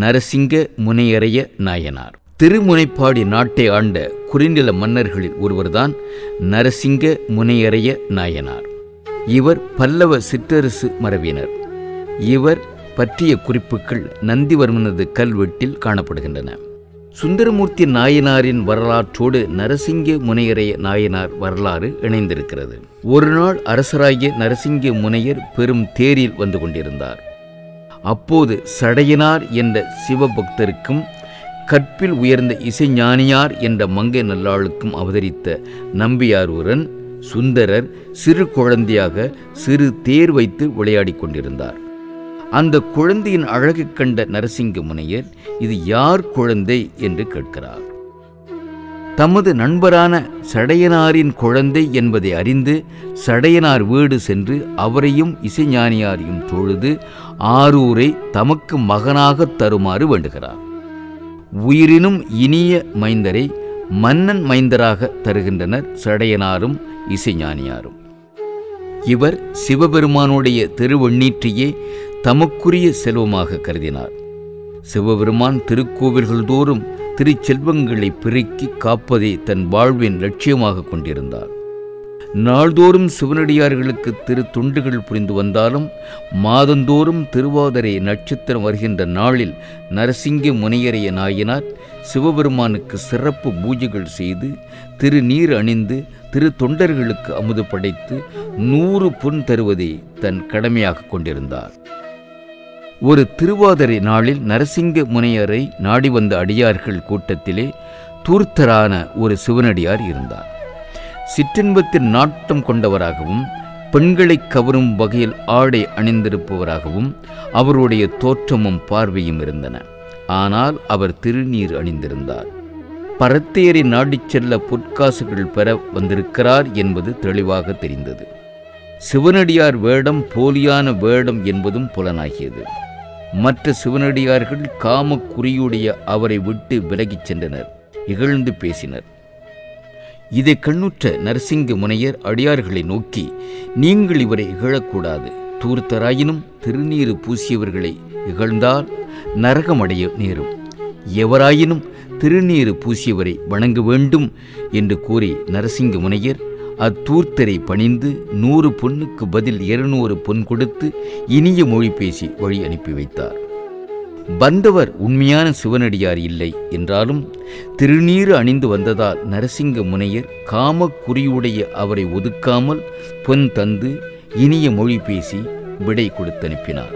நரசிங்க முனையரைய நாயனார் திருமுனைப்பாடி நாட்டை ஆண்ட குறுநில மன்னர்களில் ஒருவர்தான் நரசிங்க முனையரைய நாயனார் இவர் பல்லவ சிற்றரசு மரபினர் இவர் பற்றிய குறிப்புகள் நந்திவர்மனது கல்வெட்டில் காணப்படுகின்றன சுந்தரமூர்த்தி நாயனாரின் வரலாற்றோடு நரசிங்க முனையரைய நாயனார் வரலாறு இணைந்திருக்கிறது ஒரு நாள் அரசராகிய நரசிங்க முனையர் பெரும் தேரில் வந்து கொண்டிருந்தார் அப்போது சடையனார் என்ற சிவபக்தருக்கும் கற்பில் உயர்ந்த இசைஞானியார் என்ற மங்கை நல்லாளுக்கும் அவதரித்த நம்பியாரூரன் சுந்தரர் சிறு குழந்தையாக சிறு தேர் வைத்து விளையாடிக் கொண்டிருந்தார் அந்த குழந்தையின் அழகு கண்ட நரசிங்க முனையர் இது யார் குழந்தை என்று கேட்கிறார் தமது நண்பரான சடையனாரின் குழந்தை என்பதை அறிந்து சடையனார் வீடு சென்று அவரையும் இசைஞானியாரையும் தொழுது ஆரூரை தமக்கு மகனாகத் தருமாறு வேண்டுகிறார் உயிரினும் இனிய மைந்தரை மன்னன் மைந்தராக தருகின்றனர் சடையனாரும் இசைஞானியாரும் இவர் சிவபெருமானுடைய திருவண்ணீற்றையே தமக்குரிய செல்வமாக கருதினார் சிவபெருமான் திருக்கோவில்கள் தோறும் திருச்செல்வங்களை பெருக்கி காப்பதை தன் வாழ்வின் லட்சியமாக கொண்டிருந்தார் நாள்தோறும் சிவனடியார்களுக்கு திரு தொண்டுகள் புரிந்து வந்தாலும் மாதந்தோறும் திருவாதிரை நட்சத்திரம் வருகின்ற நாளில் நரசிங்க முனையரைய நாயனார் சிவபெருமானுக்கு சிறப்பு பூஜைகள் செய்து திருநீர் அணிந்து திரு தொண்டர்களுக்கு அமுது படைத்து நூறு பொன் தருவதை தன் கடமையாக கொண்டிருந்தார் ஒரு திருவாதிரை நாளில் நரசிங்க முனையரை நாடி வந்த அடியார்கள் கூட்டத்திலே தூர்த்தரான ஒரு சிவனடியார் இருந்தார் சிற்றின்பத்தின் நாட்டம் கொண்டவராகவும் பெண்களை கவரும் வகையில் ஆடை அணிந்திருப்பவராகவும் அவருடைய தோற்றமும் பார்வையும் இருந்தன ஆனால் அவர் திருநீர் அணிந்திருந்தார் பரத்தையரை நாடிச் செல்ல பொற்காசுகள் பெற வந்திருக்கிறார் என்பது தெளிவாக தெரிந்தது சிவனடியார் வேடம் போலியான வேடம் என்பதும் புலனாகியது மற்ற சிவனடியார்கள் காம குறியுடைய அவரை விட்டு விலகிச் சென்றனர் இகழ்ந்து பேசினர் இதை கண்ணுற்ற நரசிங்க முனையர் அடியார்களை நோக்கி நீங்கள் இவரை இகழக்கூடாது தூர்த்தராயினும் திருநீறு பூசியவர்களை இகழ்ந்தால் நரகமடைய நேரும் எவராயினும் திருநீறு பூசியவரை வணங்க வேண்டும் என்று கூறி நரசிங்க முனையர் அத்தூர்த்தரை பணிந்து நூறு பொன்னுக்கு பதில் இருநூறு பொன் கொடுத்து இனிய மொழி பேசி வழி அனுப்பி வைத்தார் வந்தவர் உண்மையான சிவனடியார் இல்லை என்றாலும் திருநீறு அணிந்து வந்ததால் நரசிங்க முனையர் காம குறியுடைய அவரை ஒதுக்காமல் பொன் தந்து இனிய மொழி பேசி விடை கொடுத்து அனுப்பினார்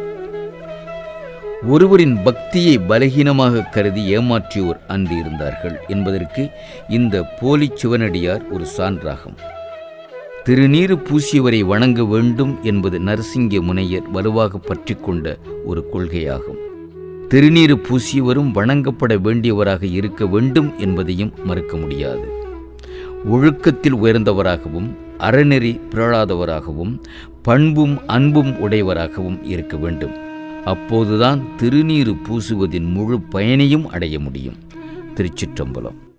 ஒருவரின் பக்தியை பலகீனமாக கருதி ஏமாற்றியோர் அன்று இருந்தார்கள் என்பதற்கு இந்த போலி சிவனடியார் ஒரு சான்றாகும் திருநீறு பூசியவரை வணங்க வேண்டும் என்பது நரசிங்க முனையர் வலுவாக பற்றி கொண்ட ஒரு கொள்கையாகும் திருநீறு பூசியவரும் வணங்கப்பட வேண்டியவராக இருக்க வேண்டும் என்பதையும் மறுக்க முடியாது ஒழுக்கத்தில் உயர்ந்தவராகவும் அறநெறி பிறழாதவராகவும் பண்பும் அன்பும் உடையவராகவும் இருக்க வேண்டும் அப்போதுதான் திருநீறு பூசுவதின் முழு பயனையும் அடைய முடியும் திருச்சிற்றம்பலம்